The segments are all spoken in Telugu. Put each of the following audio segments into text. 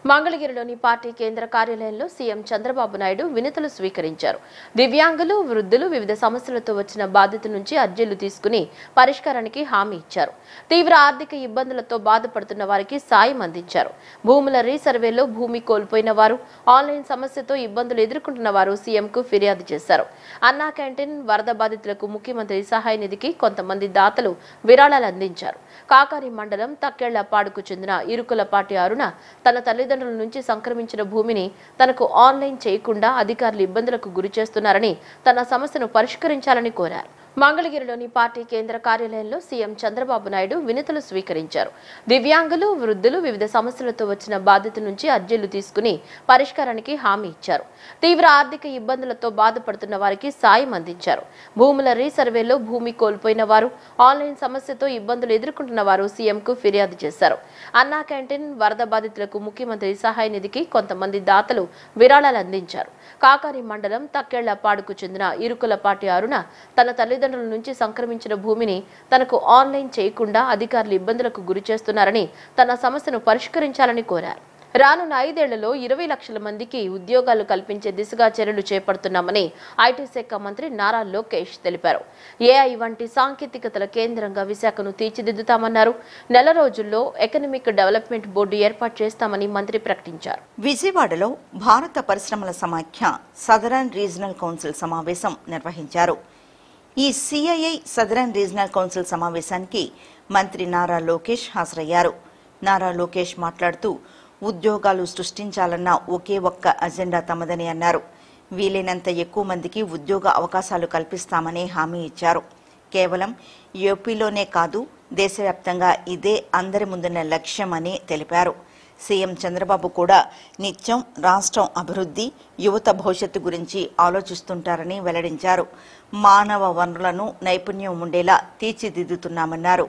మంగళగిరిలోని పార్టీ కేంద్ర కార్యాలయంలో సీఎం చంద్రబాబు నాయుడు వినతులు స్వీకరించారు దివ్యాంగులు వృద్ధులు వివిధ సమస్యలతో వచ్చిన బాధిత నుంచి అర్జీలు తీసుకుని పరిష్కారానికి హామీ ఇచ్చారు తీవ్ర ఆర్థిక ఇబ్బందులతో బాధపడుతున్న వారికి సాయం అందించారు భూముల రీసర్వేలో భూమి కోల్పోయిన వారు ఆన్లైన్ సమస్యతో ఇబ్బందులు ఎదుర్కొంటున్న వారు సీఎంకు ఫిర్యాదు చేశారు అన్నా క్యాంటీన్ వరద బాధితులకు ముఖ్యమంత్రి సహాయ నిధికి కొంతమంది దాతలు విరాళాలు అందించారు కాకాని మండలం తక్కెళ్లపాడుకు చెందిన ఇరుకులపాటి అరుణ తన తల్లిదండ్రుల నుంచి సంక్రమించిన భూమిని తనకు ఆన్లైన్ చేయకుండా అధికారులు ఇబ్బందులకు గురి చేస్తున్నారని తన సమస్యను పరిష్కరించాలని కోరారు మంగళగిరిలోని పార్టీ కేంద్ర కార్యాలయంలో సీఎం చంద్రబాబు నాయుడు వినతులు స్వీకరించారు దివ్యాంగులు వృద్ధులు వివిధ సమస్యలతో వచ్చిన బాధిత నుంచి అర్జీలు తీసుకుని పరిష్కారానికి హామీ ఇచ్చారు తీవ్ర ఆర్థిక ఇబ్బందులతో బాధపడుతున్న వారికి సాయం అందించారు భూముల రీసర్వేలో భూమి కోల్పోయిన వారు ఆన్లైన్ సమస్యతో ఇబ్బందులు ఎదుర్కొంటున్న వారు సీఎంకు ఫిర్యాదు చేశారు అన్నా క్యాంటీన్ వరద బాధితులకు ముఖ్యమంత్రి సహాయ నిధికి కొంతమంది దాతలు విరాళాలు అందించారు కాకాని మండలం తక్కెళ్లపాడుకు చెందిన ఇరుకులపాటి అరుణ తన తల్లిదండ్రుల నుంచి సంక్రమించిన భూమిని తనకు ఆన్లైన్ చేయకుండా అధికారులు ఇబ్బందులకు గురి చేస్తున్నారని తన సమస్యను పరిష్కరించాలని కోరారు రానున్న ఐదేళ్లలో ఇరవై లక్షల మందికి ఉద్యోగాలు కల్పించే దిశగా చర్యలు చేపడుతున్నామని ఐటీ శాఖ మంత్రి నారా లోకేష్ తెలిపారు ఏఐ వంటి సాంకేతికతల కేంద్రంగా విశాఖను తీర్చిదిద్దుతామన్నారు నెల రోజుల్లో ఎకనమిక్ డెవలప్మెంట్ బోర్డు ఏర్పాటు చేస్తామని మంత్రి ప్రకటించారు విజయవాడలో భారత పరిశ్రమల సమాఖ్య సదరన్ రీజనల్ కౌన్సిల్ సమావేశం నిర్వహించారు ఈ సిఐఐ సదరన్ రీజనల్ కౌన్సిల్ సమావేశానికి మంత్రి నారా లోకేష్ హాజరయ్యారు నారా లోకేష్ మాట్లాడుతూ ఉద్యోగాలు సృష్టించాలన్న ఒకే ఒక్క అజెండా తమదని అన్నారు వీలైనంత ఎక్కువ మందికి ఉద్యోగ అవకాశాలు కల్పిస్తామని హామీ ఇచ్చారు కేవలం యూపీలోనే కాదు దేశవ్యాప్తంగా ఇదే అందరి ముందున్న లక్ష్యమని తెలిపారు సీఎం చంద్రబాబు కూడా నిత్యం రాష్ట్రం అభివృద్ధి యువత భవిష్యత్తు గురించి ఆలోచిస్తుంటారని వెల్లడించారు మానవ వనరులను నైపుణ్యం ఉండేలా తీర్చిదిద్దుతున్నామన్నారు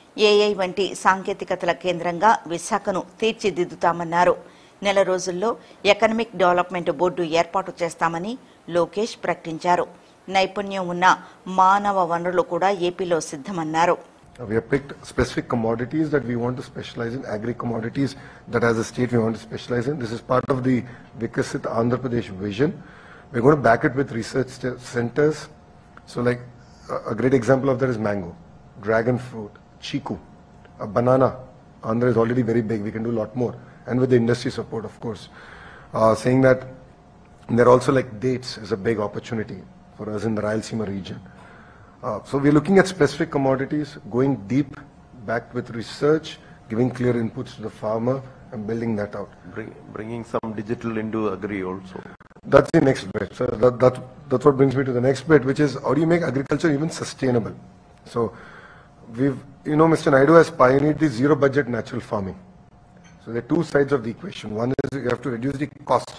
ఏఐ వంటి సాంకేతికతల కేంద్రంగా విశాఖను తీర్చిదిద్దుతామన్నారు నెల రోజుల్లో ఎకనమిక్ డెవలప్మెంట్ బోర్డు ఏర్పాటు చేస్తామని లోకేష్ ప్రకటించారు నైపుణ్యం ఉన్న మానవ వనరులు కూడా ఏపీలో సిద్ధమన్నారు We have picked specific commodities that we want to specialize in, agri commodities that as a state we want to specialize in. This is part of the Vikasit Andhra Pradesh vision. We're going to back it with research st- centers. So like a, a great example of that is mango, dragon fruit, chiku, a banana. Andhra is already very big. We can do a lot more. And with the industry support, of course. Uh, saying that there are also like dates is a big opportunity for us in the Rayalaseema region. Uh, so we're looking at specific commodities, going deep, backed with research, giving clear inputs to the farmer, and building that out. Bring, bringing some digital into agri also. That's the next bit. So that, that, that's what brings me to the next bit, which is how do you make agriculture even sustainable? So we've, you know, Mr. Naidu has pioneered the zero budget natural farming. So there are two sides of the equation. One is you have to reduce the cost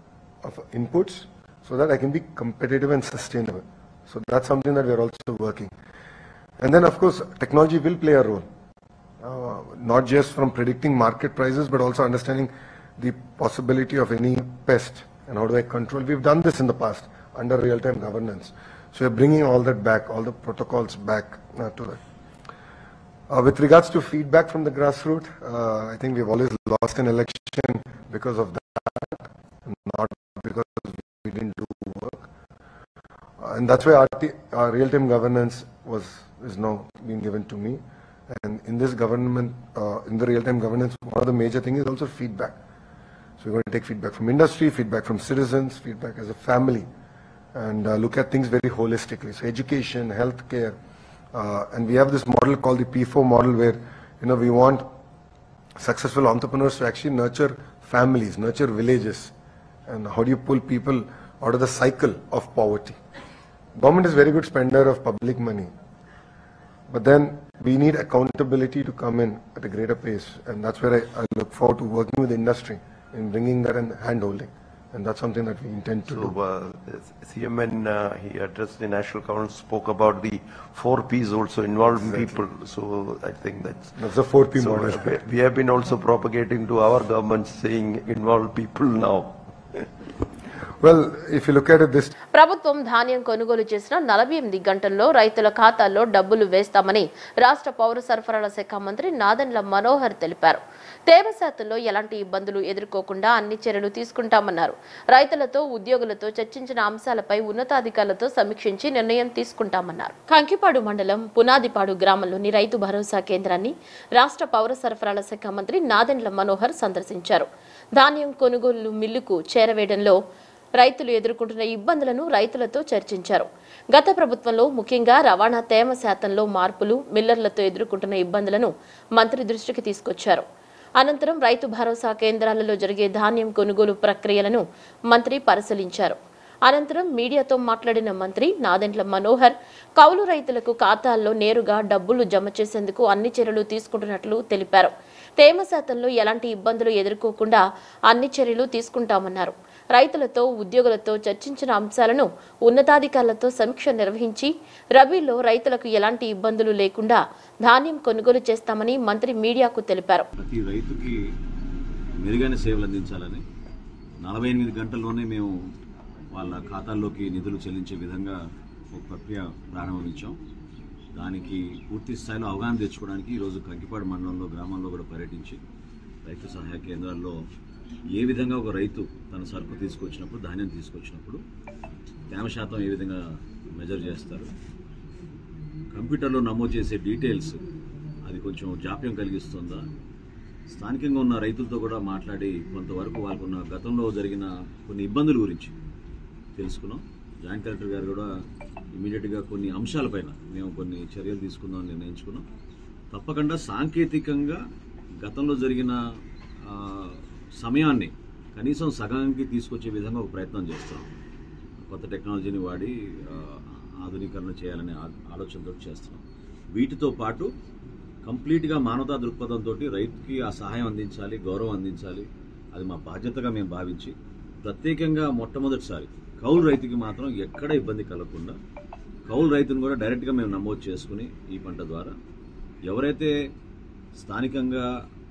of inputs so that I can be competitive and sustainable. So that's something that we're also working. And then, of course, technology will play a role. Uh, not just from predicting market prices, but also understanding the possibility of any pest and how do I control. We've done this in the past under real-time governance. So we're bringing all that back, all the protocols back uh, to that. Uh, with regards to feedback from the grassroots, uh, I think we've always lost an election because of that, not because we didn't do work. Uh, and that's why RT, uh, real-time governance was is now being given to me. And in this government, uh, in the real-time governance, one of the major things is also feedback. So we're going to take feedback from industry, feedback from citizens, feedback as a family, and uh, look at things very holistically. So education, healthcare, uh, and we have this model called the P4 model where, you know, we want successful entrepreneurs to actually nurture families, nurture villages, and how do you pull people out of the cycle of poverty? Government is very good spender of public money, but then we need accountability to come in at a greater pace, and that's where I, I look forward to working with the industry in bringing that and hand-holding, and that's something that we intend to do. So, uh, CM when uh, he addressed the National Council spoke about the four Ps also involving people. So I think that's. That's the 4P So model. uh, we have been also propagating to our government saying involve people now. Well, if you look at it this ప్రభుత్వం ధాన్యం కొనుగోలు చేసిన నలభై ఎనిమిది గంటల్లో రైతుల ఖాతాల్లో డబ్బులు వేస్తామని రాష్ట్ర పౌర సరఫరాల శాఖ మంత్రి నాదెండ్ల మనోహర్ తెలిపారు తేమ శాతంలో ఎలాంటి ఇబ్బందులు ఎదుర్కోకుండా అన్ని చర్యలు తీసుకుంటామన్నారు రైతులతో ఉద్యోగులతో చర్చించిన అంశాలపై ఉన్నతాధికారులతో సమీక్షించి నిర్ణయం తీసుకుంటామన్నారు కంకిపాడు మండలం పునాదిపాడు గ్రామంలోని రైతు భరోసా కేంద్రాన్ని రాష్ట్ర పౌర సరఫరాల శాఖ మంత్రి నాదెండ్ల మనోహర్ సందర్శించారు ధాన్యం కొనుగోలు మిల్లుకు చేరవేయడంలో రైతులు ఎదుర్కొంటున్న ఇబ్బందులను రైతులతో చర్చించారు గత ప్రభుత్వంలో ముఖ్యంగా రవాణా తేమ శాతంలో మార్పులు మిల్లర్లతో ఎదుర్కొంటున్న ఇబ్బందులను మంత్రి దృష్టికి తీసుకొచ్చారు అనంతరం రైతు భరోసా కేంద్రాలలో జరిగే ధాన్యం కొనుగోలు ప్రక్రియలను మంత్రి పరిశీలించారు అనంతరం మీడియాతో మాట్లాడిన మంత్రి నాదెండ్ల మనోహర్ కౌలు రైతులకు ఖాతాల్లో నేరుగా డబ్బులు జమ చేసేందుకు అన్ని చర్యలు తీసుకుంటున్నట్లు తెలిపారు తేమ శాతంలో ఎలాంటి ఇబ్బందులు ఎదుర్కోకుండా అన్ని చర్యలు తీసుకుంటామన్నారు రైతులతో ఉద్యోగులతో చర్చించిన అంశాలను ఉన్నతాధికారులతో సమీక్ష నిర్వహించి రబీలో రైతులకు ఎలాంటి ఇబ్బందులు లేకుండా ధాన్యం కొనుగోలు చేస్తామని మంత్రి మీడియాకు తెలిపారు ప్రతి రైతుకి మెరుగైన సేవలు అందించాలని నలభై ఎనిమిది గంటల్లోనే మేము వాళ్ళ ఖాతాల్లోకి నిధులు చెల్లించే విధంగా ఒక ప్రక్రియ ప్రారంభించాం దానికి పూర్తి స్థాయిలో అవగాహన తెచ్చుకోవడానికి ఈరోజు కంకిపాడు మండలంలో గ్రామాల్లో కూడా పర్యటించి రైతు సహాయ కేంద్రాల్లో ఏ విధంగా ఒక రైతు తన సరుకు తీసుకొచ్చినప్పుడు ధాన్యం తీసుకొచ్చినప్పుడు తేమ శాతం ఏ విధంగా మెజర్ చేస్తారు కంప్యూటర్లో నమోదు చేసే డీటెయిల్స్ అది కొంచెం జాప్యం కలిగిస్తుందా స్థానికంగా ఉన్న రైతులతో కూడా మాట్లాడి కొంతవరకు వాళ్ళకున్న గతంలో జరిగిన కొన్ని ఇబ్బందుల గురించి తెలుసుకున్నాం జాయింట్ కలెక్టర్ గారు కూడా ఇమీడియట్గా కొన్ని అంశాలపైన మేము కొన్ని చర్యలు తీసుకుందామని నిర్ణయించుకున్నాం తప్పకుండా సాంకేతికంగా గతంలో జరిగిన ఆ, సమయాన్ని కనీసం సగానికి తీసుకొచ్చే విధంగా ఒక ప్రయత్నం చేస్తున్నాం కొత్త టెక్నాలజీని వాడి ఆ, ఆధునీకరణ చేయాలనే ఆ- ఆలోచనతో చేస్తున్నాం వీటితో పాటు కంప్లీట్గా మానవతా దృక్పథంతో రైతుకి ఆ సహాయం అందించాలి గౌరవం అందించాలి అది మా బాధ్యతగా మేము భావించి ప్రత్యేకంగా మొట్టమొదటిసారి కౌలు రైతుకి మాత్రం ఎక్కడ ఇబ్బంది కలగకుండా కౌలు రైతును కూడా డైరెక్ట్గా మేము నమోదు చేసుకుని ఈ పంట ద్వారా ఎవరైతే స్థానికంగా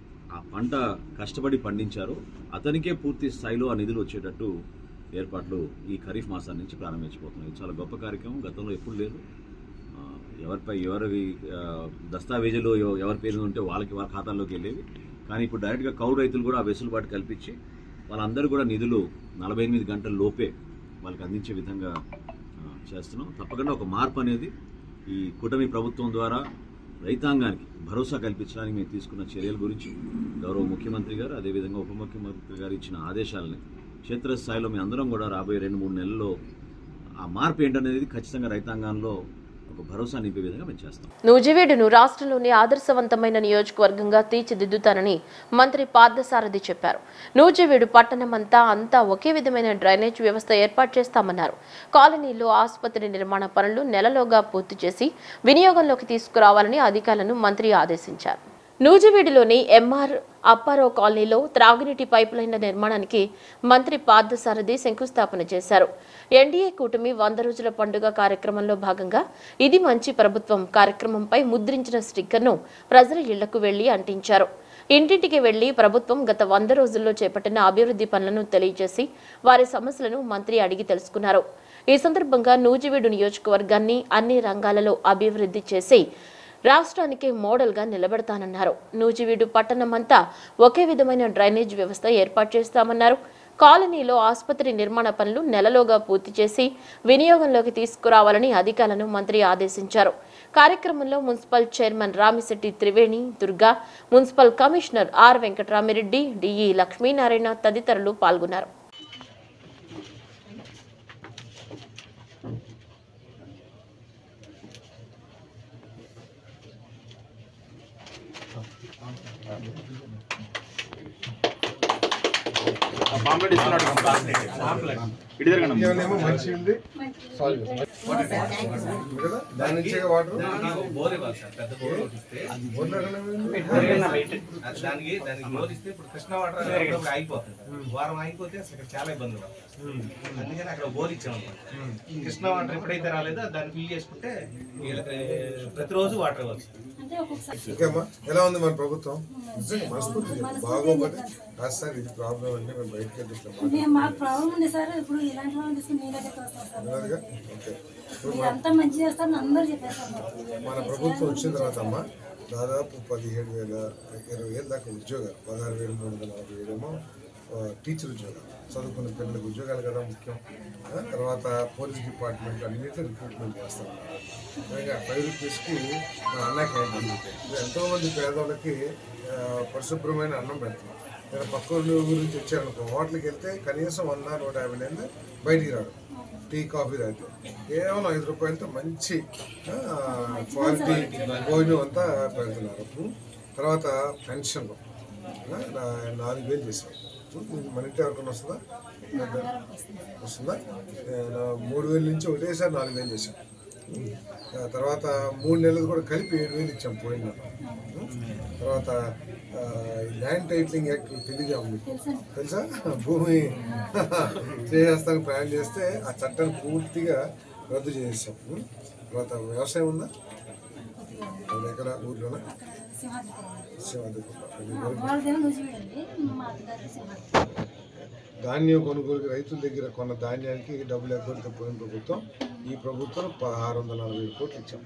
ఆ పంట కష్టపడి పండించారో అతనికే పూర్తి స్థాయిలో ఆ నిధులు వచ్చేటట్టు ఏర్పాట్లు ఈ ఖరీఫ్ మాసాన్ని నుంచి ప్రారంభించబోతున్నాయి ఇది చాలా గొప్ప కార్యక్రమం గతంలో ఎప్పుడు లేదు ఆ, ఎవరిపై ఎవరి ఆ, దస్తావేజులు ఎవ- ఎవరి పేరు ఉంటే వాళ్ళకి వాళ్ళ ఖాతాల్లోకి వెళ్ళేవి కానీ ఇప్పుడు డైరెక్ట్గా కౌలు రైతులు కూడా ఆ వెసులుబాటు కల్పించి వాళ్ళందరూ కూడా నిధులు నలభై ఎనిమిది గంటల లోపే వాళ్ళకి అందించే విధంగా ఆ, చేస్తున్నాం తప్పకుండా ఒక మార్పు అనేది ఈ కూటమి ప్రభుత్వం ద్వారా రైతాంగానికి భరోసా కల్పించడానికి మేము తీసుకున్న చర్యల గురించి గౌరవ ముఖ్యమంత్రి గారు అదేవిధంగా ఉప ముఖ్యమంత్రి గారు ఇచ్చిన ఆదేశాలని క్షేత్రస్థాయిలో మేము అందరం కూడా రాబోయే రెండు మూడు నెలల్లో ఆ మార్పు ఏంటనేది ఖచ్చితంగా రైతాంగంలో ఒక భరోసా నింపే విధంగా మేము చేస్తాం నూజివీడును రాష్ట్రంలోని ఆదర్శవంతమైన నియోజకవర్గంగా తీర్చిదిద్దుతానని మంత్రి పార్థసారథి చెప్పారు నూజివీడు పట్టణమంతా అంతా ఒకే విధమైన డ్రైనేజ్ వ్యవస్థ ఏర్పాటు చేస్తామన్నారు కాలనీలో ఆసుపత్రి నిర్మాణ పనులు నెలలోగా పూర్తి చేసి వినియోగంలోకి తీసుకురావాలని అధికారులను మంత్రి ఆదేశించారు నూజివీడులోని ఎంఆర్ అప్పారావు కాలనీలో త్రాగునీటి పైపులైన నిర్మాణానికి మంత్రి పార్థసారథి శంకుస్థాపన చేశారు ఎన్డీఏ కూటమి వంద రోజుల పండుగ కార్యక్రమంలో భాగంగా ఇది మంచి ప్రభుత్వం కార్యక్రమంపై ముద్రించిన స్టిక్కర్ను ప్రజల ఇళ్లకు వెళ్లి అంటించారు ఇంటింటికి వెళ్లి ప్రభుత్వం గత వంద రోజుల్లో చేపట్టిన అభివృద్ధి పనులను తెలియజేసి వారి సమస్యలను మంత్రి అడిగి తెలుసుకున్నారు ఈ సందర్భంగా నూజివీడు నియోజకవర్గాన్ని అన్ని రంగాలలో అభివృద్ధి చేసి రాష్ట్రానికి మోడల్గా నిలబెడతానన్నారు నూజివీడు పట్టణమంతా ఒకే విధమైన డ్రైనేజ్ వ్యవస్థ ఏర్పాటు చేస్తామన్నారు కాలనీలో ఆసుపత్రి నిర్మాణ పనులు నెలలోగా పూర్తి చేసి వినియోగంలోకి తీసుకురావాలని అధికారులను మంత్రి ఆదేశించారు కార్యక్రమంలో municipal chairman Ramisetti Triveni Durga municipal commissioner R Venkataramireddy DE Lakshminarayana తదితరులు పాల్గొన్నారు పాంప్లెట్ ఇస్తున్నాడు ఇటు తిరగండి ఏమో మంచి ఉంది సారీ కదా దాని నుంచే వాటర్ బోర్ ఇవ్వాలి సార్ పెద్ద బోర్ ఒకటి ఇస్తే దానికి దానికి బోర్ ఇస్తే ఇప్పుడు కృష్ణ వాటర్ అప్పుడప్పుడు ఆగిపోతుంది వారం ఆగిపోతే అసలు ఇక్కడ చాలా ఇబ్బందులు పడతాయి. అందుకని అక్కడ బోర్ ఇచ్చాం అనమాట కృష్ణ వాటర్ ఎప్పుడైతే రాలేదో దాన్ని ఫిల్ చేసుకుంటే వీళ్ళకి ప్రతిరోజు వాటర్ ఇవ్వాలి సార్ ఓకేమ్మా ఎలా ఉంది మన ప్రభుత్వం నిజంగా మనస్ఫూర్తి బాగోకపోతే కాదు సార్ ఇది ప్రాబ్లం అంటే మేము బయటకి వెళ్ళి ఇట్లా మేము మాకు ప్రాబ్లం ఉంది సార్ ఇప్పుడు ఇలాంటి వాళ్ళని తీసుకుని మీ దగ్గరికి వస్తాం సార్ మాట్లాడదుగా ఓకే మీరు అంతా మంచి చేస్తారని అందరూ చెప్పేస్తాం మన ప్రభుత్వం వచ్చిన తర్వాత అమ్మా దాదాపు పదిహేడు వేల ఇరవై వేల దాకా ఉద్యోగాలు పదహారు వేల మూడు వందల నలభై ఏడేమో ఆ, టీచర్ ఉద్యోగాలు చదువుకున్న పిల్లలకు ఉద్యోగాలు కదా ముఖ్యం ఆ, తర్వాత పోలీస్ డిపార్ట్మెంట్ అన్నింటిలో రిక్రూట్మెంట్ చేస్తాం పైగా ఫైవ్ రూపీస్కి మన అన్న క్యాంటీన్ ఎంతోమంది పేదవాళ్ళకి ఆ, పరిశుభ్రమైన అన్నం పెడుతున్నాం నేను పక్క ఊరు గురించి వచ్చారనుకో హోటల్కి వెళ్తే కనీసం వంద నూట యాభై నెలలు బయటికి రాడు టీ కాఫీ తాగితే కేవలం ఐదు రూపాయలతో మంచి ఆ, క్వాలిటీ భోజనం అంతా పెడుతున్నారు ఉం. తర్వాత పెన్షన్ నాలుగు వేలు చేశాం ఉం. ఇది మన ఇంటి ఎవరికైనా వస్తుందా వస్తుందా నేను మూడు వేల నుంచి ఒకటేసారి నాలుగు వేలు చేశాం ఉం. ఆ తర్వాత మూడు నెలలు కూడా కలిపి ఏడు వేలు ఇచ్చాం పోయిన నెల. ఉం. తర్వాత ఆ, ఈ ల్యాండ్ టైటిలింగ్ యాక్ట్ తెలియజా మీకు తెలుసా భూమి చేస్తానికి ప్లాన్ చేస్తే ఆ చట్టాన్ని పూర్తిగా రద్దు చేసేసాం ఉం. తర్వాత వ్యవసాయం ఉందా అది ఎక్కడ ఊర్లోనా సింహాద్రిపురం వాళ్ళదేమో నూజివీడండి మా అత్తగారి సింహాద్రి ధాన్యం కొనుగోలుకి రైతుల దగ్గర కొన్న ధాన్యానికి డబ్బులు ఎగ్గొడితే పోయిన ప్రభుత్వం ఈ ప్రభుత్వం పదహారు వందల నలభై ఏడు కోట్లు ఇచ్చాం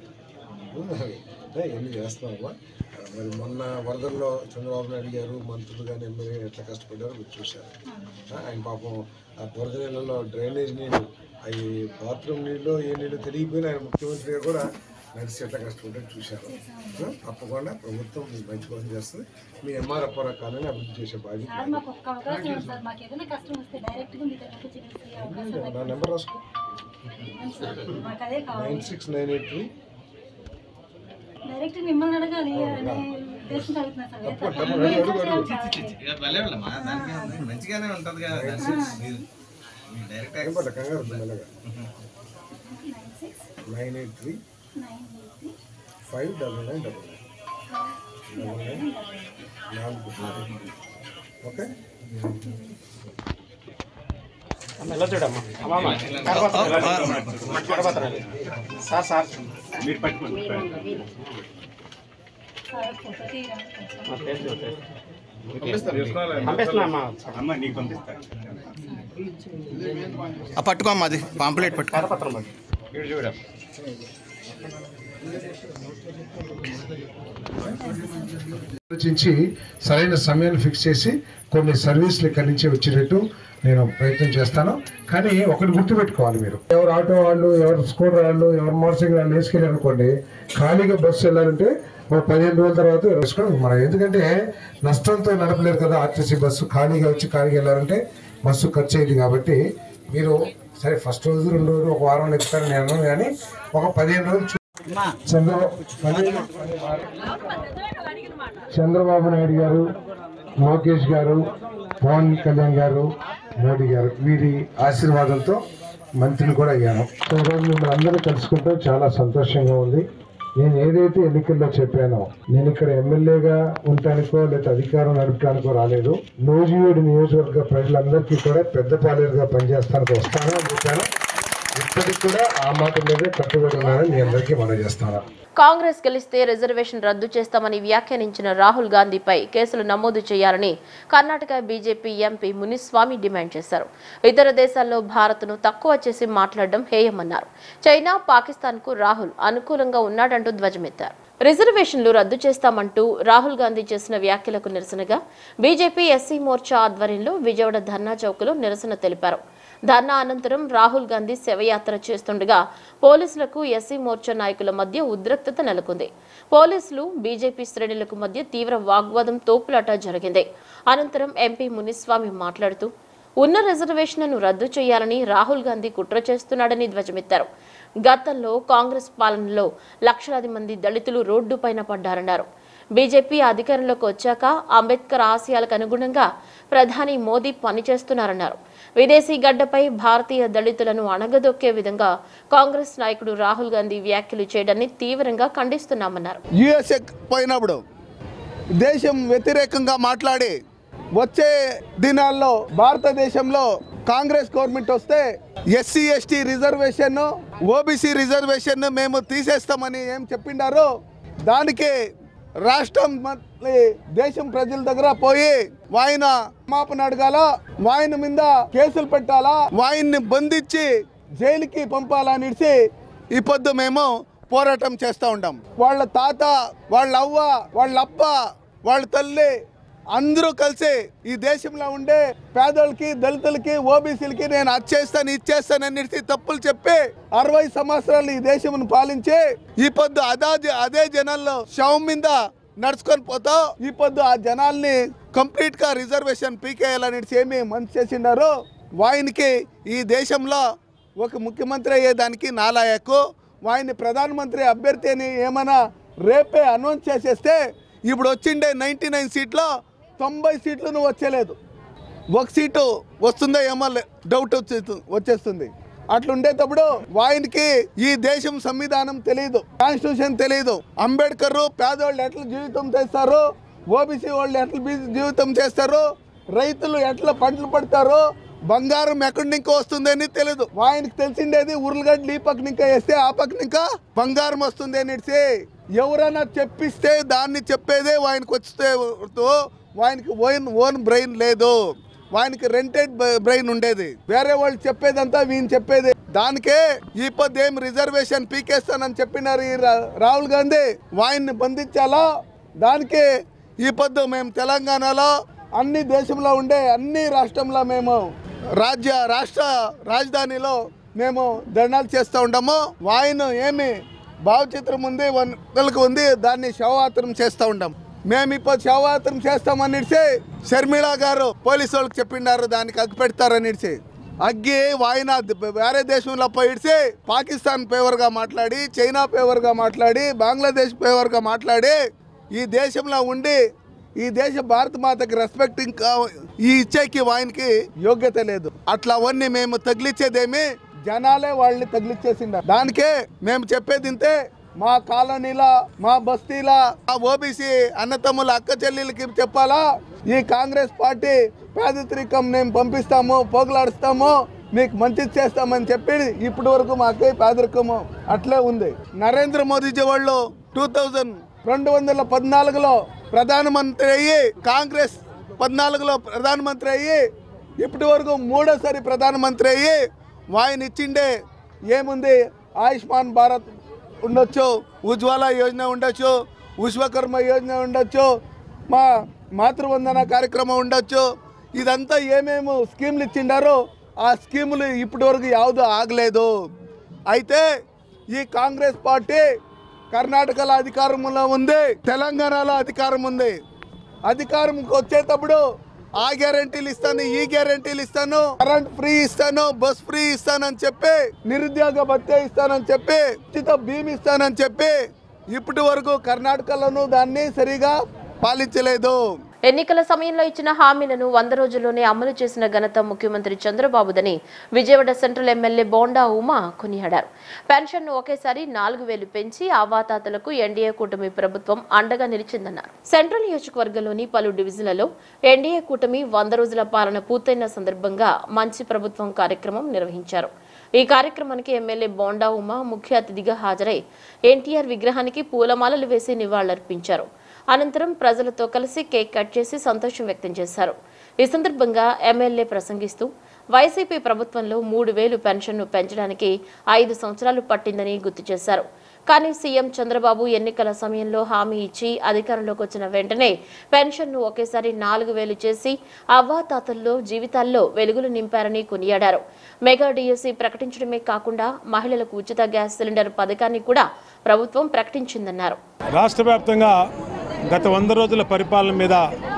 ఏ, ఎన్ని చేస్తున్నామా మరి మొన్న వరదల్లో చంద్రబాబు నాయుడు గారు మంత్రులు కానీ ఎమ్మెల్యే ఎట్లా కష్టపడ్డారో మీరు చూశారు ఆ, ఆయన పాపం ఆ బురద నీళ్ళలో డ్రైనేజ్ నీళ్ళు అవి బాత్రూమ్ నీళ్ళు ఏ నీళ్ళు తెలియపోయినా ఆయన ముఖ్యమంత్రిగా కూడా నడిచి ఎట్లా కష్టపడ్డారు చూశారు ఆ, తప్పకుండా ప్రభుత్వం మీకు మంచి పని చేస్తుంది మీ ఎంఆర్ అప్పారా కాలని అభివృద్ధి చేసే బాధ్యత సార్ మాకు ఒక్క అవకాశం ఉంది సార్ మాకు ఏదైనా కష్టం వస్తే డైరెక్ట్గా మీ దగ్గరకు వచ్చి కలిసే అవకాశం నాకు నా నెంబర్ రాసుకో ఇవ్వండి సార్. మాకు అదే కావాలి nine six nine eight three direct మిమ్మల్ని అడగాలి అనే ఉద్దేశంతో అడుగుతున్నా సార్ ఏ తప్పదు, తప్పదు. తప్పదు. మీ అడుగు, అడుగు, సహాయం అడుగు. కావాలి. ఇక భలే వాళ్ళమ్మా, దానికి ఏముంది? మంచిగానే ఉంటది కదా దానికి. మీరు- మీరు డైరెక్ట్ ఏం పర్లేదు కంగారు వద్దు మెల్లగా nine six nine eight three nine eight three five double nine double nine double nine నాలుగు ఓకే సార్ సార్ మీరు పట్టుకోండి సార్ ఫోటో తీయరా అమ్మ నీకు పంపిస్తాను పట్టుకోమ్మా అది పాంప్లెట్ పట్టుకో కరపత్రం అది ఇటు చూడ ఆలోచించి సరైన సమయాన్ని ఫిక్స్ చేసి కొన్ని సర్వీసులు ఇక్కడి నుంచి వచ్చేటట్టు నేను ప్రయత్నం చేస్తాను కానీ ఒకటి గుర్తుపెట్టుకోవాలి మీరు ఎవరు ఆటో వాళ్ళు ఎవరు స్కూటర్ వాళ్ళు ఎవరు మోటార్ సైకిల్ వాళ్ళు వేసుకెళ్ళారు అనుకోండి ఖాళీగా బస్సు వెళ్ళాలంటే ఒక పదిహేను రోజుల తర్వాత వేసుకోవడం మనం ఎందుకంటే నష్టంతో నడపలేరు కదా ఆర్టీసీ బస్సు ఖాళీగా వచ్చి ఖాళీగా వెళ్ళాలంటే బస్సు ఖర్చు అయింది కాబట్టి మీరు సరే ఫస్ట్ రోజు రెండు రోజులు ఒక వారం ఎక్కుతారని నేను అన్నాను కానీ ఒక పదిహేను రోజులు చూ- చంద్రబాబు పదిహేను- చంద్రబాబు నాయుడు గారు లోకేష్ గారు పవన్ కళ్యాణ్ గారు మోడీ గారు వీరి ఆశీర్వాదంతో మంత్రిని కూడా అయ్యాను సో ఈరోజు మిమ్మల్ని అందరూ కలుసుకుంటాం చాలా సంతోషంగా ఉంది నేను ఏదైతే ఎన్నికల్లో చెప్పానో నేను ఇక్కడ ఎమ్మెల్యేగా ఉండటానికో లేదా అధికారం నడపడానికో రాలేదు నూజివీడు నియోజకవర్గ ప్రజలందరికీ కూడా పెద్ద పాలేరుగా పనిచేస్తానికి వస్తాను అని చెప్పాను ఇప్పటికి కూడా ఆ మాట మీదే కట్టుబడి ఉన్నానని మీ అందరికీ మనం చేస్తాను కాంగ్రెస్ గెలిస్తే రిజర్వేషన్ రద్దు చేస్తామని వ్యాఖ్యానించిన రాహుల్ గాంధీపై కేసులు నమోదు చేయాలని Karnataka BJP MP Muniswamy demand చేశారు ఇతర దేశాల్లో భారత్ను తక్కువ చేసి మాట్లాడడం హేయమన్నారు చైనా పాకిస్తాన్కు రాహుల్ అనుకూలంగా ఉన్నాడంటూ ధ్వజమెత్తారు రిజర్వేషన్లు రద్దు చేస్తామంటూ రాహుల్ గాంధీ చేసిన వ్యాఖ్యలకు నిరసనగా బీజేపీ ఎస్సీ మోర్చా ఆధ్వర్యంలో విజయవాడ ధర్నా చౌక్లో నిరసన తెలిపారు ధర్నా అనంతరం రాహుల్ గాంధీ శవయాత్ర చేస్తుండగా పోలీసులకు ఎస్సీ మోర్చా నాయకుల మధ్య ఉద్రిక్తత నెలకొంది పోలీసులు బీజేపీ శ్రేణులకు మధ్య తీవ్ర వాగ్వాదం తోపులాట జరిగింది అనంతరం ఎంపీ మునిస్వామి మాట్లాడుతూ ఉన్న రిజర్వేషన్లను రద్దు చేయాలని రాహుల్ గాంధీ కుట్ర చేస్తున్నాడని ధ్వజమెత్తారు గతంలో కాంగ్రెస్ పాలనలో లక్షలాది మంది దళితులు రోడ్డుపైన పడ్డారన్నారు బీజేపీ అధికారంలోకి వచ్చాక అంబేద్కర్ ఆశయాలకు అనుగుణంగా ప్రధాని మోదీ పనిచేస్తున్నారన్నారు విదేశీ గడ్డపై భారతీయ దళితులను అణగదొక్కే విధంగా కాంగ్రెస్ నాయకుడు రాహుల్ గాంధీ వ్యాఖ్యలు చేయడాన్ని తీవ్రంగా ఖండిస్తున్నామన్నారు యుఎస్ఏ పోయినప్పుడు దేశం వ్యతిరేకంగా మాట్లాడి వచ్చే దినాల్లో భారతదేశంలో కాంగ్రెస్ గవర్నమెంట్ వస్తే SC ST reservation OBC reservation మేము తీసేస్తామని ఏం చెప్పిండారో దానికి రాష్ట్రం మళ్ళీ దేశం ప్రజల దగ్గర పోయి వాయిన క్షమాపణ అడగాల వాయిన మీద కేసులు పెట్టాలా వాయిన్ని బంధించి జైలుకి పంపాలనిసి ఈ పొద్దు మేము పోరాటం చేస్తూ ఉంటాం వాళ్ళ తాత వాళ్ళ అవ్వ వాళ్ళ అప్ప వాళ్ళ తల్లి అందరూ కలిసి ఈ దేశంలో ఉండే పేదోళ్ళకి దళితులకి ఓబీసీలకి నేను అది చేస్తాను ఇది చేస్తాను అన్నిటి తప్పులు చెప్పి అరవై సంవత్సరాలు ఈ దేశంను పాలించి ఈ పొద్దు అదే అదే జనాల్లో శవం మీద నడుచుకొని పోతావు ఈ పొద్దు ఆ జనాల్ని కంప్లీట్ గా రిజర్వేషన్ పీకేయాలని ఏమి మంచి చేసిండారు వాయినికి ఈ దేశంలో ఒక ముఖ్యమంత్రి అయ్యేదానికి నాలాయకు వాయిని ప్రధానమంత్రి అభ్యర్థి అని ఏమైనా రేపే అనౌన్స్ చేసేస్తే ఇప్పుడు వచ్చిండే నైంటీ నైన్ సీట్లో తొంభై సీట్లను వచ్చేలేదు ఒక సీటు వస్తుందో ఏమో లే- డౌట్ వచ్చే వచ్చేస్తుంది అట్లుండేటప్పుడు వాయినికి ఈ దేశం సంవిధానం తెలియదు కాన్స్టిట్యూషన్ తెలియదు అంబేద్కర్ పేదవాళ్ళు ఎట్లా జీవితం చేస్తారు ఓబీసీ వాళ్ళు ఎట్లా బీ- జీవితం చేస్తారు రైతులు ఎట్లా పంటలు పడతారు బంగారం ఎక్కడి నుంచి వస్తుందని తెలియదు ఆయనకి తెలిసిండేది ఉర్లగడ్డ ఈ పక్క ఇంకా వేస్తే ఆ పక్క ఇంకా బంగారం వస్తుంది అనేసి ఎవరైనా చెప్పిస్తే దాన్ని చెప్పేదే ఆయనకు వస్తే ఆయనకి ఓన్ ఓన్ బ్రెయిన్ లేదు వానికి రెంటెడ్ బ్రెయిన్ ఉండేది వేరే వాళ్ళు చెప్పేదంతా వీని చెప్పేది దానికే ఈ పొద్దు ఏం రిజర్వేషన్ పీకేస్తానని చెప్పినారు ఈ రా- రాహుల్ గాంధీ వాయిన్ని బంధించాలా దానికి ఈ పొద్దు మేము తెలంగాణలో అన్ని దేశంలో ఉండే అన్ని రాష్ట్రంలో మేము రాజ్య రాష్ట్ర రాజధానిలో మేము ధర్నాలు చేస్తూ ఉంటాము వాయిన్ ఏమి భావచిత్రం ఉంది వన్నులకు ఉంది దాన్ని శవయాత్రం చేస్తూ ఉంటాం మేము ఇప్పుడు శవయాత్రం చేస్తామనిడిచి షర్మిళ గారు పోలీసు వాళ్ళకి చెప్పిండారు దానికి అగ్గి పెడతారనిడిచి అగ్గి వాయిన వేరే దేశంలో పోయిడిచి పాకిస్తాన్ ఫేవర్గా మాట్లాడి చైనా ఫేవర్గా మాట్లాడి బంగ్లాదేశ్ ఫేవర్గా మాట్లాడి ఈ దేశంలో ఉండి ఈ దేశ భారత మాతకి రెస్పెక్ట్ ఇంకా ఈ ఇచ్చేకి వాయిన్కి యోగ్యత లేదు అట్లా అవన్నీ మేము తగిలిచ్చేదేమి జనాలే వాళ్ళని తగిలిచ్చేసిండ దానికే మేము చెప్పేది ఇంతే మా కాలనీల మా బస్తీల మా ఓబీసీ అన్నతమ్ముల అక్క చెల్లెలకి చెప్పాలా ఈ కాంగ్రెస్ పార్టీ పేదరికం మేము పంపిస్తాము పోగులాడుస్తాము మీకు మంచిది చేస్తామని చెప్పి ఇప్పటి వరకు మాకే పేదరికము అట్లే ఉంది నరేంద్ర మోదీజీ వాళ్ళు టూ థౌజండ్ రెండు వందల పద్నాలుగులో ప్రధానమంత్రి అయ్యి కాంగ్రెస్ పద్నాలుగులో ప్రధానమంత్రి అయ్యి ఇప్పటి వరకు మూడోసారి ప్రధానమంత్రి అయ్యి వాయిన్ ఇచ్చిండే ఏముంది ఆయుష్మాన్ భారత్ ఉండొచ్చు ఉజ్వల యోజన ఉండొచ్చు విశ్వకర్మ యోజన ఉండొచ్చు మా మాతృవందన కార్యక్రమం ఉండొచ్చు ఇదంతా ఏమేమి స్కీములు ఇచ్చిండారో ఆ స్కీములు ఇప్పటి వరకు యాವುದು ఆగలేదు అయితే ఈ కాంగ్రెస్ పార్టీ కర్ణాటకలో అధికారంలో ఉంది తెలంగాణలో అధికారం ఉంది అధికారంకి వచ్చేటప్పుడు ఆ గ్యారంటీలు ఇస్తాను ఈ గ్యారంటీలు ఇస్తాను కరెంట్ ఫ్రీ ఇస్తాను బస్ ఫ్రీ ఇస్తానని చెప్పి నిరుద్యోగ భత్య ఇస్తానని చెప్పి ఉచిత భీమ్ ఇస్తానని చెప్పి ఇప్పటి వరకు కర్ణాటకలోనూ దాన్ని సరిగా పాలించలేదు ఎన్నికల సమయంలో ఇచ్చిన హామీలను వంద రోజుల్లోనే అమలు చేసిన ఘనత ముఖ్యమంత్రి చంద్రబాబుదని విజయవాడ సెంట్రల్ ఎమ్మెల్యే బోండా ఉమా కొనియాడారు పెన్షన్ను ఒకేసారి నాలుగు వేలు పెంచి అవాతాతలకు ఎన్డీఏ కూటమి ప్రభుత్వం అండగా నిలిచిందన్నారు సెంట్రల్ నియోజకవర్గంలోని పలు డివిజన్లలో ఎన్డీఏ కూటమి వంద రోజుల పాలన పూర్తయిన సందర్భంగా మంచి ప్రభుత్వం కార్యక్రమం నిర్వహించారు ఈ కార్యక్రమానికి ఎమ్మెల్యే బోండా ఉమా ముఖ్య అతిథిగా హాజరై ఎన్టీఆర్ విగ్రహానికి పూలమాలలు వేసి నివాళులర్పించారు అనంతరం ప్రజలతో కలిసి కేక్ కట్ చేసి సంతోషం వ్యక్తం చేశారు ఈ సందర్భంగా ఎమ్మెల్యే ప్రసంగిస్తూ వైసీపీ ప్రభుత్వంలో మూడు వేలు పెన్షన్ను పెంచడానికి ఐదు సంవత్సరాలు పట్టిందని గుర్తు చేశారు కానీ సీఎం చంద్రబాబు ఎన్నికల సమయంలో హామీ ఇచ్చి అధికారంలోకి వచ్చిన వెంటనే పెన్షన్ను ఒకేసారి నాలుగు వేలు చేసి అవ్వాతాతల్లో జీవితాల్లో వెలుగులు నింపారని కొనియాడారు మెగా డిఎస్సి ప్రకటించడమే కాకుండా మహిళలకు ఉచిత గ్యాస్ సిలిండర్ పథకాన్ని కూడా ప్రభుత్వం ప్రకటించిందన్నారు రాష్ట్ర వ్యాప్తంగా గత వంద రోజుల పరిపాలన మీద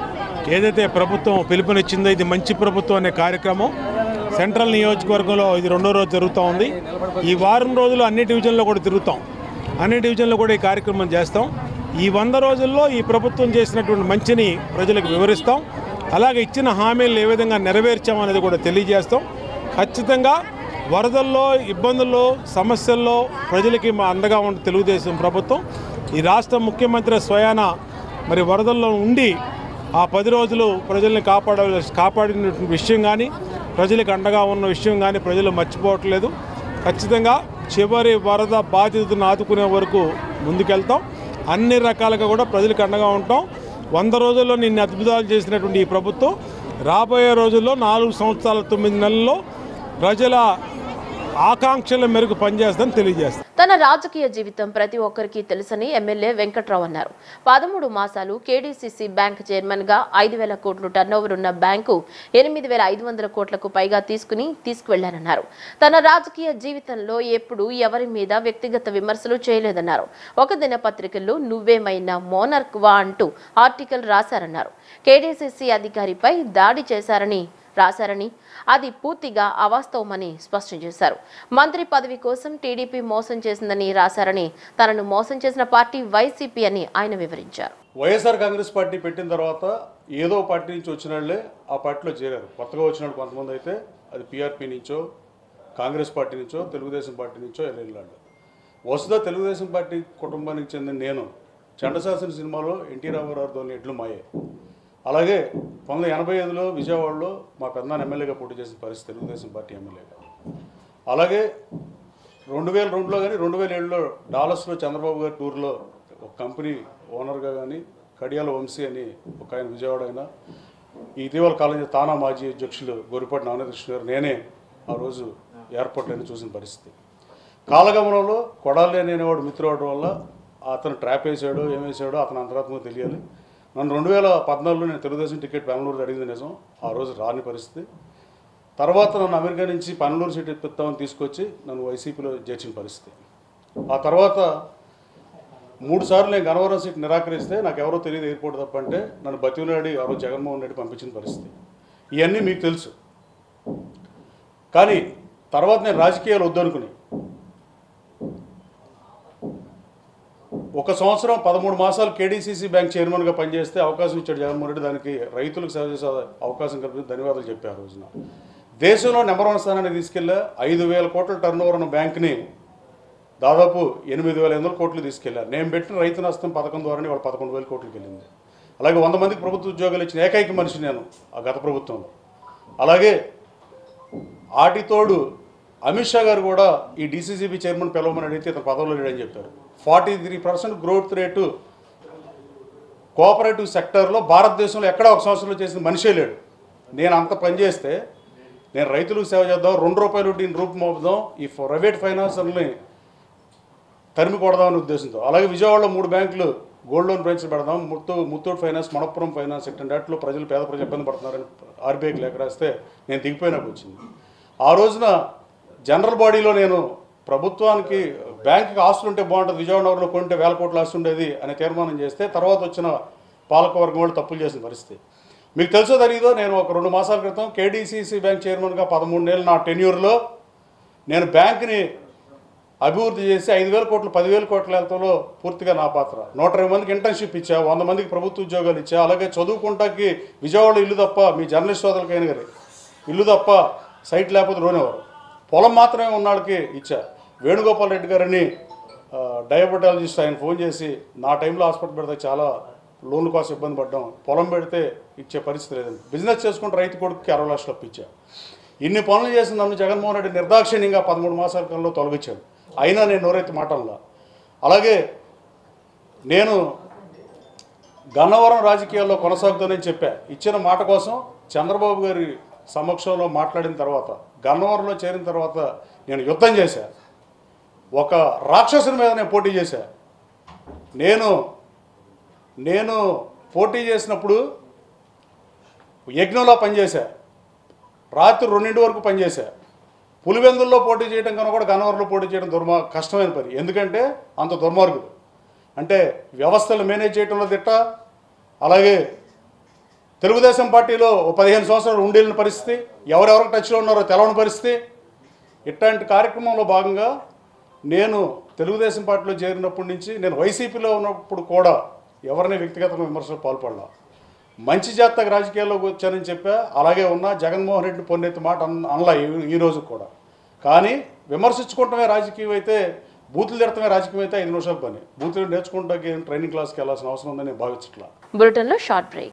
ఏదైతే ప్రభుత్వం పిలుపునిచ్చిందో ఇది మంచి ప్రభుత్వం అనే కార్యక్రమం సెంట్రల్ నియోజకవర్గంలో ఇది రెండో రోజు జరుగుతూ ఉంది ఈ వారం రోజులు అన్ని డివిజన్లో కూడా తిరుగుతాం అన్ని డివిజన్లో కూడా ఈ కార్యక్రమం చేస్తాం ఈ వంద రోజుల్లో ఈ ప్రభుత్వం చేసినటువంటి మంచిని ప్రజలకు వివరిస్తాం అలాగే ఇచ్చిన హామీలు ఏ విధంగా నెరవేర్చామనేది కూడా తెలియజేస్తాం ఖచ్చితంగా వరదల్లో ఇబ్బందుల్లో సమస్యల్లో ప్రజలకి మా అండగా ఉన్న తెలుగుదేశం ప్రభుత్వం ఈ రాష్ట్ర ముఖ్యమంత్రి స్వయాన మరి వరదల్లో ఉండి ఆ పది రోజులు ప్రజల్ని కాపాడ కాపాడిన విషయం కానీ ప్రజలకు అండగా ఉన్న విషయం కానీ ప్రజలు మర్చిపోవట్లేదు ఖచ్చితంగా చివరి వరద బాధితులను ఆదుకునే వరకు ముందుకెళ్తాం అన్ని రకాలుగా కూడా ప్రజలకు అండగా ఉంటాం వంద రోజుల్లో నిన్న అద్భుతాలు చేసినటువంటి ఈ ప్రభుత్వం రాబోయే రోజుల్లో నాలుగు సంవత్సరాల తొమ్మిది నెలల్లో ప్రజల ఆకాంక్షల మేరకు పనిచేస్తుందని తెలియజేస్తాను తన రాజకీయ జీవితం ప్రతి ఒక్కరికి తెలుసని ఎమ్మెల్యే వెంకట్రావు అన్నారు పదమూడు మాసాలు కేడీసీసీ బ్యాంక్ చైర్మన్ గా ఐదు వేల కోట్లు టర్నోవర్ ఉన్న బ్యాంకు ఎనిమిది వేల ఐదు వందల కోట్లకు పైగా తీసుకుని తీసుకువెళ్లారన్నారు తన రాజకీయ జీవితంలో ఎప్పుడు ఎవరి మీద వ్యక్తిగత విమర్శలు చేయలేదన్నారు ఒక దినపత్రికల్లో నువ్వేమైనా మోనర్క్ వా అంటూ ఆర్టికల్ రాశారన్నారు కేడీసీసీ అధికారిపై దాడి చేశారని రాశారని అది పూర్తిగా అవాస్తవమని స్పష్టం చేశారు మంత్రి పదవి కోసం టీడీపీ మోసం చేసిందని రాశారని తనను మోసం చేసిన పార్టీ వైసీపీ అని ఆయన వివరించారు వైఎస్ఆర్ కాంగ్రెస్ పార్టీ పెట్టిన తర్వాత ఏదో పార్టీ నుంచి వచ్చిన వాళ్ళే ఆ పార్టీలో చేరారు కొత్తగా వచ్చిన వాళ్ళు కొంతమంది అయితే అది పీఆర్పీ నుంచో కాంగ్రెస్ పార్టీ నుంచో తెలుగుదేశం పార్టీ నుంచో వెళ్ళాళ్ళు వసుదా తెలుగుదేశం పార్టీ కుటుంబానికి చెందిన నేను చండశాసన సినిమాలో ఎన్టీ రామారావుతో ఎడ్లు మాయే అలాగే పంతొమ్మిది వందల ఎనభై ఐదులో విజయవాడలో మా పెద్దనాన్న ఎమ్మెల్యేగా పోటీ చేసిన పరిస్థితి తెలుగుదేశం పార్టీ ఎమ్మెల్యేగా అలాగే రెండు వేల రెండులో కానీ రెండు వేల ఏడులో డాలస్లో చంద్రబాబు గారి టూర్లో ఒక కంపెనీ ఓనర్గా కానీ కడియాల వంశీ అని ఒక ఆయన విజయవాడ ఆయన ఈ ఇటీవల కాలం తానా మాజీ అధ్యక్షులు గొరిపాటి నాగకృష్ణ గారు నేనే ఆ రోజు ఎయిర్పోర్ట్లోనే చూసిన పరిస్థితి కాలగమనంలో కొడాలి అనేవాడు మిత్రుడు అవడం వల్ల అతను ట్రాప్ వేసాడో ఏం వేసాడో అతను అంతరాత్మకు తెలియాలి నన్ను రెండు వేల పద్నాలుగులో నేను తెలుగుదేశం టికెట్ బెంగళూరు అడిగింది నిజం ఆ రోజు రాని పరిస్థితి తర్వాత నన్ను అమెరికా నుంచి పన్నెండూరు సీట్ ఇప్పిస్తామని తీసుకొచ్చి నన్ను వైసీపీలో చేర్చిన పరిస్థితి ఆ తర్వాత మూడు సార్లు నేను గన్నవరం సీట్ నిరాకరిస్తే నాకు ఎవరో తెలియదు ఎయిర్పోర్ట్ తప్ప అంటే నన్ను బతిమలాడి ఆ రోజు జగన్మోహన్ రెడ్డి పంపించిన పరిస్థితి ఇవన్నీ మీకు తెలుసు కానీ తర్వాత నేను రాజకీయాలు వద్దనుకుని ఒక సంవత్సరం పదమూడు మాసాలు కేడీసీసీ బ్యాంక్ చైర్మన్గా పనిచేస్తే అవకాశం ఇచ్చాడు జగన్మోహన్ రెడ్డి దానికి రైతులకు సేవ చేసే అవకాశం కల్పించి ధన్యవాదాలు చెప్పారు ఆ రోజున దేశంలో నెంబర్ వన్ స్థానాన్ని తీసుకెళ్ళా ఐదు వేల కోట్ల టర్న్ ఓవర్ ఉన్న బ్యాంక్ని దాదాపు ఎనిమిది వేల ఎనిమిది కోట్లు తీసుకెళ్లారు నేను పెట్టిన రైతు నష్టం పథకం ద్వారానే వాళ్ళు పదకొండు వేల కోట్లకి వెళ్ళింది అలాగే వంద మందికి ప్రభుత్వ ఉద్యోగాలు ఇచ్చిన ఏకైక మనిషి నేను ఆ గత ప్రభుత్వంలో అలాగే ఆటితోడు అమిత్ షా గారు కూడా ఈ డీసీసీబీ చైర్మన్ పిలవమని అడిగితే ఇతను పదవిలో లేడని చెప్పారు forty three percent growth rate cooperative సెక్టర్లో భారతదేశంలో ఎక్కడ ఒక సంవత్సరంలో చేసిన మనిషే లేడు నేను అంత పని చేస్తే నేను రైతులకు సేవ చేద్దాం రెండు రూపాయలు దీన్ని రూపు మోపుదాం ఈ ప్రైవేట్ ఫైనాన్సర్ని తరిమి కొడదామనే ఉద్దేశంతో అలాగే విజయవాడలో మూడు బ్యాంకులు గోల్డ్ లోన్ బ్రాంచ్లు పెడదాం ముత్తూ ముత్తూట్ ఫైనాన్స్ మణప్పురం ఫైనాన్స్ ఇట్లాంటి వాటిలో ప్రజలు పేద ప్రజలు ఇబ్బంది పడుతున్నారని ఆర్బీఐకి లేఖ రాస్తే నేను దిగిపోయినాకు వచ్చింది ఆ రోజున జనరల్ బాడీలో నేను ప్రభుత్వానికి బ్యాంకుకి ఆస్తులు ఉంటే బాగుంటుంది విజయవాడ నగరంలో కొంటే వేల కోట్ల ఆస్తి ఉండేది అనే తీర్మానం చేస్తే తర్వాత వచ్చిన పాలకవర్గం వాళ్ళు తప్పులు చేసిన పరిస్థితి మీకు తెలుసో తెలియదో నేను ఒక రెండు మాసాల క్రితం కేడీసీసీ బ్యాంక్ చైర్మన్గా పదమూడు నెలలు నా టెన్యూర్లో నేను బ్యాంకుని అభివృద్ధి చేసి ఐదు వేల కోట్లు పదివేల కోట్ల వెళ్తాలో పూర్తిగా నా పాత్ర నూట ఇరవై మందికి ఇంటర్న్షిప్ ఇచ్చా వంద మందికి ప్రభుత్వ ఉద్యోగాలు ఇచ్చా అలాగే చదువుకుంటాకి విజయవాడ ఇల్లు తప్ప మీ జర్నలిస్ట్ సోదరులకైనా గారి ఇల్లు తప్ప సైట్ లేకపోతే రోనేవారు పొలం మాత్రమే ఉన్న వాళ్ళకి ఇచ్చా వేణుగోపాల్ రెడ్డి గారిని ఆ, డయాబెటాలజిస్ట్ ఆయన ఫోన్ చేసి నా టైంలో హాస్పిటల్ పెడితే చాలా లోన్ల కోసం ఇబ్బంది పడ్డాం పొలం పెడితే ఇచ్చే పరిస్థితి లేదండి బిజినెస్ చేసుకుంటే రైతు కొడుకుకి అరవై లక్షలు అప్పించా ఇన్ని పనులు చేసిన నన్ను జగన్మోహన్ రెడ్డి నిర్దాక్షిణ్యంగా పదమూడు మాసాల కాలంలో తొలగించాడు అయినా నేను నోరెత్తి మాటల్లా అలాగే నేను గన్నవరం రాజకీయాల్లో కొనసాగుతానని చెప్పా ఇచ్చిన మాట కోసం చంద్రబాబు గారి సమక్షంలో మాట్లాడిన తర్వాత గన్నవరంలో చేరిన తర్వాత నేను యుద్ధం చేశా ఒక రాక్షసుని మీద నేను పోటీ చేశా నేను నేను పోటీ చేసినప్పుడు యజ్ఞంలో పనిచేశా రాత్రి రెండింటి వరకు పనిచేశా పులివెందుల్లో పోటీ చేయడం కన్నా కూడా గన్నవరంలో పోటీ చేయడం దుర్మా కష్టమైన పని ఎందుకంటే అంత దుర్మార్గుడు అంటే వ్యవస్థలు మేనేజ్ చేయడంలో తిట్ట అలాగే తెలుగుదేశం పార్టీలో ఓ పదిహేను సంవత్సరాలు ఉండేళ్ళని పరిస్థితి ఎవరెవరికి టచ్లో ఉన్నారో తెలవని పరిస్థితి ఇట్లాంటి కార్యక్రమంలో భాగంగా నేను తెలుగుదేశం పార్టీలో చేరినప్పటి నుంచి నేను వైసీపీలో ఉన్నప్పుడు కూడా ఎవరిని వ్యక్తిగతంగా విమర్శలు పాల్పడలా మంచి జాతక రాజకీయాల్లోకి వచ్చానని చెప్పా అలాగే ఉన్నా జగన్మోహన్ రెడ్డి పొన్నెత్తి మాట అన్- అనలా ఈ- ఈ రోజు కూడా కానీ విమర్శించుకోవటమే రాజకీయం అయితే బూతులు తిడటమే రాజకీయం అయితే ఐదు నిమిషాల పని బూతులు నేర్చుకుంటానికి ట్రైనింగ్ క్లాస్కి వెళ్ళాల్సిన అవసరం ఉందని నేను భావించట్లా బులెటిన్లో షార్ట్ బ్రేక్